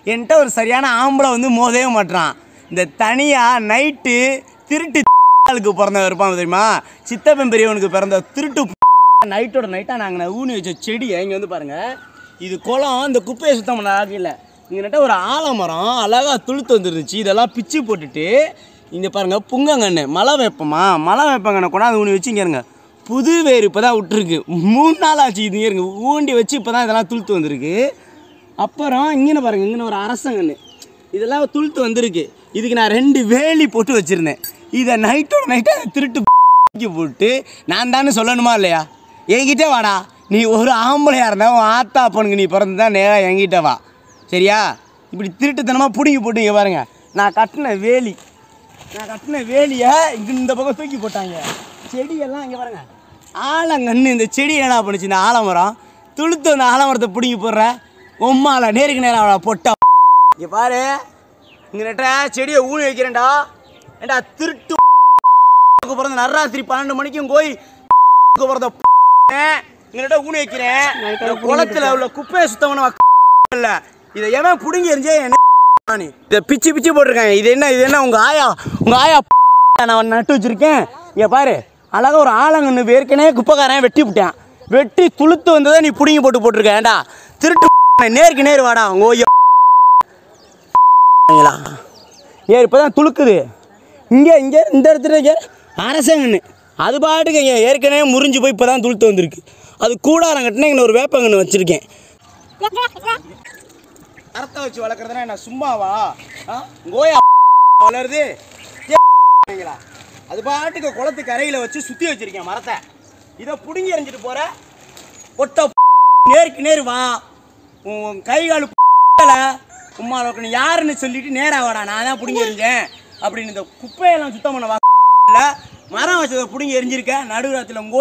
என்கிட்ட ஒரு சரியான ஆம்பளை வந்து மோதவே மாட்டான் இந்த தனியாக நைட்டு திருட்டு ஆளுக்கு பிறந்தவன் இருப்பான் தெரியுமா சித்தப்பன் பெரியவனுக்கு பிறந்த திருட்டு நைட்டோட நைட்டாக நாங்கள் ஊனி வச்ச செடியை இங்கே வந்து பாருங்கள் இது குளம் இந்த குப்பையை சுத்தம் பண்ண ஆகல இங்கே நட்ட ஒரு ஆலமரம் அழகாக துளுத்து வந்துருந்துச்சு இதெல்லாம் பிச்சு போட்டுட்டு இங்கே பாருங்கள் புங்கங்கன்று மலை வேப்பமா மலை வேப்பங்கண்ணை கொண்டாந்து ஊனி வச்சு இங்கே இருங்க புது வேர் இப்போ தான் விட்டுருக்கு மூணு நாள் ஆச்சு இது இங்க இருங்க ஊண்டி வச்சு இப்போ தான் இதெல்லாம் துளுத்து வந்திருக்கு அப்புறம் இங்கே பாருங்க இங்கே ஒரு அரசங்கன்று இதெல்லாம் துளுத்து வந்திருக்கு இதுக்கு நான் ரெண்டு வேலி போட்டு வச்சுருந்தேன் இதை நைட்டோட நைட்டாக திருட்டு தூக்கி போட்டு நான் தானே சொல்லணுமா இல்லையா என்கிட்ட வாடா நீ ஒரு ஆம்பளையாக இருந்தால் உன் ஆத்தா அப்பனுக்கு நீ பிறந்து தான் நேராக என்கிட்ட வா சரியா இப்படி திருட்டுத்தனமாக பிடுங்கி போட்டு இங்கே பாருங்க நான் கட்டின வேலி நான் கட்டின வேலியை இங்க இந்த பக்கம் தூக்கி போட்டாங்க செடியெல்லாம் இங்கே பாருங்க ஆலங்கன்று இந்த செடி என்ன பண்ணுச்சு இந்த ஆலமரம் துளுத்து அந்த ஆலமரத்தை பிடுங்கி போடுற உம்மால நேருக்கு நேரம் அவளை பொட்டா இங்கே பாரு இங்கே நட்ட செடியை ஊனி வைக்கிறேன்டா ஏண்டா திருட்டு க்கு பிறந்த நர்ராத்திரி பன்னெண்டு மணிக்கும் போய் க்கு பிறந்த இங்கிட்ட ஊனி வைக்கிறேன் இந்த குளத்துல உள்ள குப்பையை சுத்தம் பண்ண இல்ல இதை எவன் புடுங்கி எரிஞ்சே என்ன நீ இதை பிச்சு பிச்சு போட்டிருக்காங்க இது என்ன இது என்ன உங்க ஆயா உங்க ஆயா நான் நட்டு வச்சிருக்கேன் இங்க பாரு அழகா ஒரு ஆலங்கன்னு ஏற்கனவே குப்பைக்காரன் வெட்டி விட்டான் வெட்டி துளுத்து வந்ததை நீ புடுங்கி போட்டு போட்டிருக்க ஏண்டா திருட்டு நேருக்கு நேர் வாடா உங்க ஓய்யா ஏ இப்போதான் துளுக்குது இங்கே இங்கே இந்த இடத்துல இங்கே அரசங்கன்னு அது பாட்டுக்கு இங்கே ஏற்கனவே முறிஞ்சு போய் இப்போ தான் துளுத்து வந்திருக்கு அது கூடாரம் கட்டினா இங்கே ஒரு வேப்பங்கன்று வச்சுருக்கேன் மரத்தை வச்சு வளர்க்குறதுனா என்ன சும்மாவா ஆ கோயா வளருது ஏங்களா அது பாட்டுக்கு குளத்து கரையில் வச்சு சுற்றி வச்சிருக்கேன் மரத்தை இதை பிடுங்கி எறிஞ்சிட்டு போகிற ஒட்ட நேருக்கு நேர் வா உன் கை கால் உம்மாளுக்கு நீ யாருன்னு சொல்லிட்டு நேரா வாடா நான் தான் பிடுங்கி எறிஞ்சேன் அப்படின்னு இந்த குப்பையெல்லாம் சுத்தம் பண்ண வா இல்ல மரம் வச்சதை பிடுங்கி எரிஞ்சிருக்க நடுராத்தில் உங்க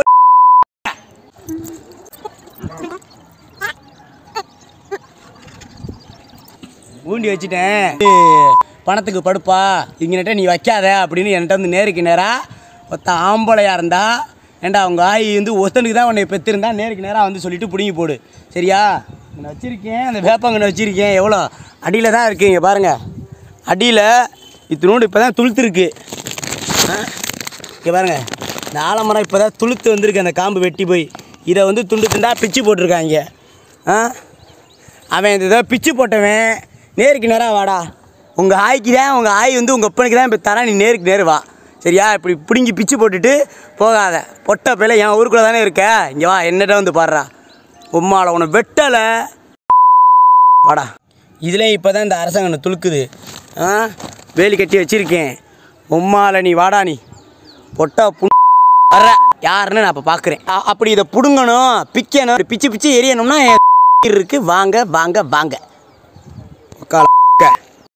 ஊண்டி வச்சுட்டேன் பணத்துக்கு படுப்பா இங்கன்ட்ட நீ வைக்காத அப்படின்னு என்கிட்ட வந்து நேருக்கு நேராக ஒத்த ஆம்பளையா இருந்தா ஏண்டா அவங்க ஆயி வந்து ஒருத்தனுக்கு தான் உன்னை பெற்றிருந்தா நேருக்கு நேராக வந்து சொல்லிட்டு பிடுங்கி போடு சரியா நான் வச்சுருக்கேன் அந்த வேப்பங்கன்னு வச்சுருக்கேன் எவ்வளோ அடியில் தான் இருக்கு இங்கே பாருங்கள் அடியில் இத்தினோண்டு இப்போ தான் துளுத்துருக்கு இங்கே பாருங்க இந்த ஆலமரம் இப்போ தான் துளுத்து வந்திருக்கு அந்த காம்பு வெட்டி போய் இதை வந்து துண்டு துண்டா பிச்சு போட்டிருக்காங்க ஆ அவன் இந்த இதை பிச்சு போட்டவன் நேருக்கு நேராக வாடா உங்கள் ஆய்க்கு தான் உங்கள் ஆய் வந்து உங்கள் அப்பனுக்கு தான் இப்போ தரா நீ நேருக்கு நேரு வா சரியா இப்படி பிடுங்கி பிச்சு போட்டுட்டு போகாத பொட்டை பிள்ளை என் ஊருக்குள்ளே தானே இருக்க இங்கே வா என்னட்ட வந்து பாடுறா உம்மால உன்னை வெட்டலை வாடா இதுலேயும் இப்போ தான் இந்த அரசாங்கம் துளுக்குது ஆ வேலி கட்டி வச்சிருக்கேன் உம்மால நீ வாடா நீ பொட்டா புண் வர்ற யாருன்னு நான் இப்போ பார்க்குறேன் அப்படி இதை பிடுங்கணும் பிக்கணும் பிச்சு பிச்சு எரியணும்னா என் இருக்கு வாங்க வாங்க வாங்க